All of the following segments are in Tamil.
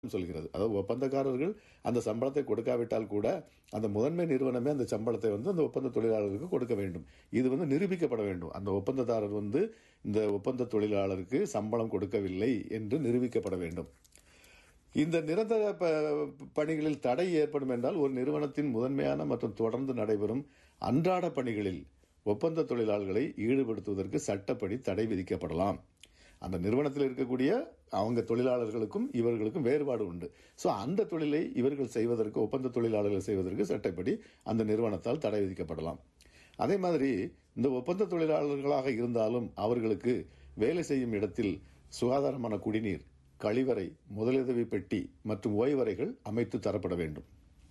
சொல்கிறது அதாவது ஒப்பந்தக்காரர்கள் அந்த சம்பளத்தை கொடுக்காவிட்டால் கூட அந்த முதன்மை நிறுவனமே அந்த சம்பளத்தை வந்து அந்த ஒப்பந்த தொழிலாளருக்கு கொடுக்க வேண்டும் இது வந்து நிரூபிக்கப்பட வேண்டும் அந்த ஒப்பந்ததாரர் வந்து இந்த ஒப்பந்த தொழிலாளருக்கு சம்பளம் கொடுக்கவில்லை என்று நிரூபிக்கப்பட வேண்டும் இந்த நிரந்தர ப- பணிகளில் தடை ஏற்படும் என்றால் ஒரு நிறுவனத்தின் முதன்மையான மற்றும் தொடர்ந்து நடைபெறும் அன்றாட பணிகளில் ஒப்பந்த தொழிலாளர்களை ஈடுபடுத்துவதற்கு சட்டப்படி தடை விதிக்கப்படலாம் அந்த நிறுவனத்தில் இருக்கக்கூடிய அவங்க தொழிலாளர்களுக்கும் இவர்களுக்கும் வேறுபாடு உண்டு ஸோ அந்த தொழிலை இவர்கள் செய்வதற்கு ஒப்பந்த தொழிலாளர்கள் செய்வதற்கு சட்டப்படி அந்த நிறுவனத்தால் தடை விதிக்கப்படலாம் அதே மாதிரி இந்த ஒப்பந்த தொழிலாளர்களாக இருந்தாலும் அவர்களுக்கு வேலை செய்யும் இடத்தில் சுகாதாரமான குடிநீர் கழிவறை முதலுதவி பெட்டி மற்றும் ஓய்வறைகள் அமைத்து தரப்பட வேண்டும்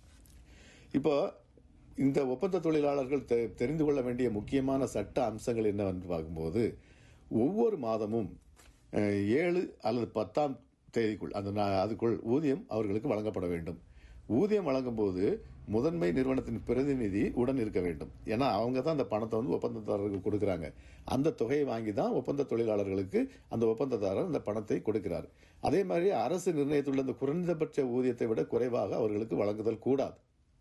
இப்போ இந்த ஒப்பந்த தொழிலாளர்கள் தெ- தெரிந்து கொள்ள வேண்டிய முக்கியமான சட்ட அம்சங்கள் என்னவென்று பார்க்கும்போது ஒவ்வொரு மாதமும் அஹ், ஏழு அல்லது பத்தாம் தேதிக்குள் அந்த நா- அதுக்குள் ஊதியம் அவர்களுக்கு வழங்கப்பட வேண்டும் ஊதியம் வழங்கும் போது முதன்மை நிறுவனத்தின் பிரதிநிதி உடன் இருக்க வேண்டும் ஏன்னா அவங்க தான் அந்த பணத்தை வந்து ஒப்பந்ததாரர்களுக்கு கொடுக்குறாங்க அந்த தொகையை வாங்கி தான் ஒப்பந்த தொழிலாளர்களுக்கு அந்த ஒப்பந்ததாரர் அந்த பணத்தை கொடுக்கிறார் அதே மாதிரி அரசு நிர்ணயித்துள்ள அந்த குறைந்தபட்ச ஊதியத்தை விட குறைவாக அவர்களுக்கு வழங்குதல் கூடாது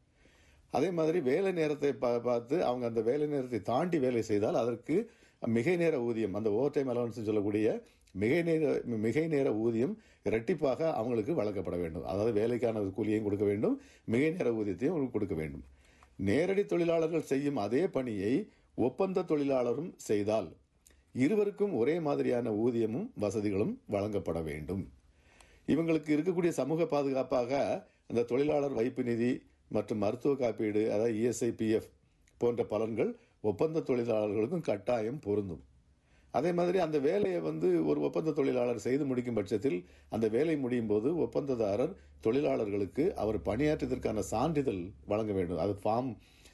அதே மாதிரி வேலை நேரத்தை பா- பார்த்து அவங்க அந்த வேலை நேரத்தை தாண்டி வேலை செய்தால் அதற்கு மிகை நேர ஊதியம் அந்த ஓவர் டைம் அலவன்ஸ் சொல்லக்கூடிய மிகை நேர மிகை நேர ஊதியம் இரட்டிப்பாக அவங்களுக்கு வழங்கப்பட வேண்டும் அதாவது வேலைக்கான கூலியையும் கொடுக்க வேண்டும் மிகை நேர ஊதியத்தையும் அவங்களுக்கு கொடுக்க வேண்டும் நேரடி தொழிலாளர்கள் செய்யும் அதே பணியை ஒப்பந்த தொழிலாளரும் செய்தால் இருவருக்கும் ஒரே மாதிரியான ஊதியமும் வசதிகளும் வழங்கப்பட வேண்டும் இவங்களுக்கு இருக்கக்கூடிய சமூக பாதுகாப்பாக அந்த தொழிலாளர் வைப்பு நிதி மற்றும் மருத்துவ காப்பீடு அதாவது இஎஸ்ஐ பிஎஃப் போன்ற பலன்கள் ஒப்பந்த தொழிலாளர்களுக்கும் கட்டாயம் பொருந்தும் அதே மாதிரி அந்த வேலையை வந்து ஒரு ஒப்பந்த தொழிலாளர் செய்து முடிக்கும் பட்சத்தில் அந்த வேலை முடியும் போது ஒப்பந்ததாரர் தொழிலாளர்களுக்கு அவர் பணியாற்றியதற்கான சான்றிதழ் வழங்க வேண்டும் அது ஃபார்ம்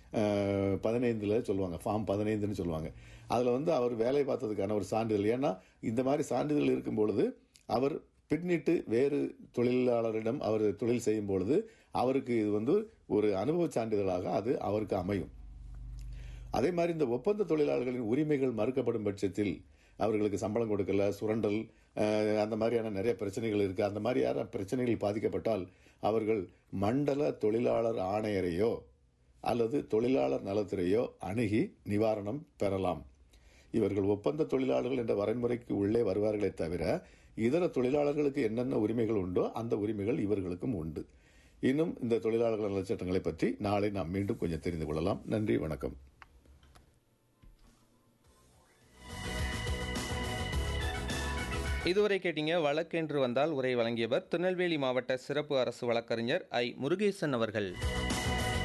பதினைந்துல சொல்லுவாங்க ஃபார்ம் பதினைந்துன்னு சொல்லுவாங்க அதில் வந்து அவர் வேலை பார்த்ததுக்கான ஒரு சான்றிதழ் ஏன்னா இந்த மாதிரி சான்றிதழ் இருக்கும் பொழுது அவர் பின்னிட்டு வேறு தொழிலாளரிடம் அவர் தொழில் செய்யும் பொழுது அவருக்கு இது வந்து ஒரு அனுபவ சான்றிதழாக அது அவருக்கு அமையும் அதே மாதிரி இந்த ஒப்பந்த தொழிலாளர்களின் உரிமைகள் மறுக்கப்படும் பட்சத்தில் அவர்களுக்கு சம்பளம் கொடுக்கல சுரண்டல் அஹ், அந்த மாதிரியான நிறைய பிரச்சனைகள் இருக்கு அந்த மாதிரியான பிரச்சனைகள் பாதிக்கப்பட்டால் அவர்கள் மண்டல தொழிலாளர் ஆணையரையோ அல்லது தொழிலாளர் நலத்துறையோ அணுகி நிவாரணம் பெறலாம் இவர்கள் ஒப்பந்த தொழிலாளர்கள் என்ற வரைமுறைக்கு உள்ளே வருவார்களே தவிர இதர தொழிலாளர்களுக்கு என்னென்ன உரிமைகள் உண்டோ அந்த உரிமைகள் இவர்களுக்கும் உண்டு இன்னும் இந்த தொழிலாளர்கள் நலச்சட்டங்களை பற்றி நாளை நாம் மீண்டும் கொஞ்சம் தெரிந்து கொள்ளலாம் நன்றி வணக்கம் இதுவரை கேட்டீங்க வழக்கென்று வந்தால் உரை வழங்கியவர் திருநெல்வேலி மாவட்ட சிறப்பு அரசு வழக்கறிஞர் ஐ முருகேசன் அவர்கள்